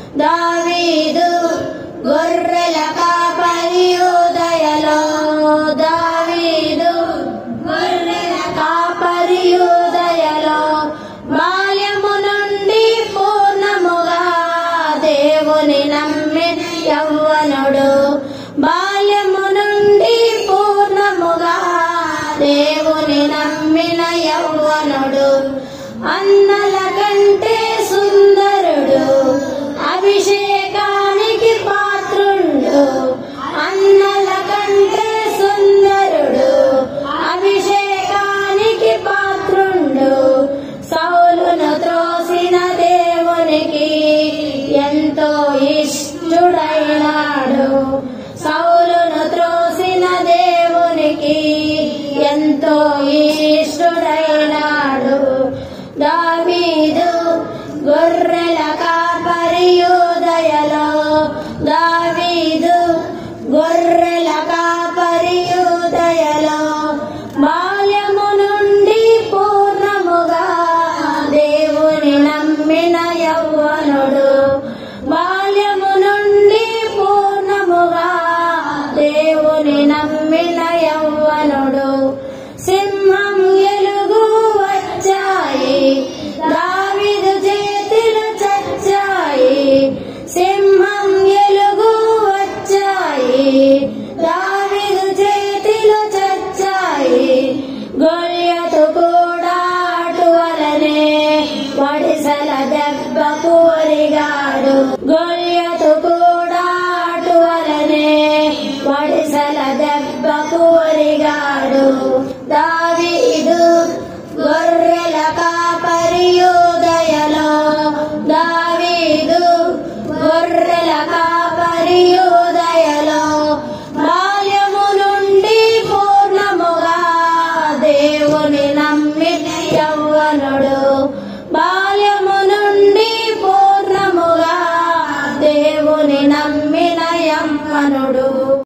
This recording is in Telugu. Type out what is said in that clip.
దావీదు గొర్రెల కాపరియుదయలో దావీదు గొర్రెల కాపరియుదయలో బాల్యము నుండి పూర్ణముగా దేవుని నమ్మిన యవ్వనుడు బాల్యము నుండి పూర్ణముగా దేవుని నమ్మిన యవ్వనుడు అన్నల కంటే సుందరుడు అభిషేకానికి పాత్రుండు అన్నల కంటే సుందరుడు అభిషేకానికి పాత్రుండు సౌలును త్రోసిన దేవునికి ఎంతో ఇష్టుడైనాడు సౌలును త్రోసిన దేవునికి ఎంతో ఇష్టుడైనాడు దావీదు గొర్రెల కాపరియుదయలో దావీదు గొర్రెల కాపరియుదయలో బాల్యము నుండి పూర్ణముగా దేవుని నమ్మిన యవ్వనుడు బాల్యము నుండి పూర్ణముగా దేవుని నమ్మిన యవ్వనుడు సింహం ఎలుగు వచ్చాయి దావిదు చేతిలో చచ్చాయి సింహం ఎలుగు వచ్చాయి దావిదు చేతిలో చచ్చాయి గొల్యతు కూడా అటువలనే వడిసల దెబ్బకు ఒరిగాడు గొల్యతు కూడా అటువలనే వడిసల దెబ్బకు ఒరిగాడు దావీదు గొర్రెల కాపరియుదయలో దావీదు గొర్రెల కాపరియుదయలో బాల్యము నుండి పూర్ణముగా దేవుని నమ్మిన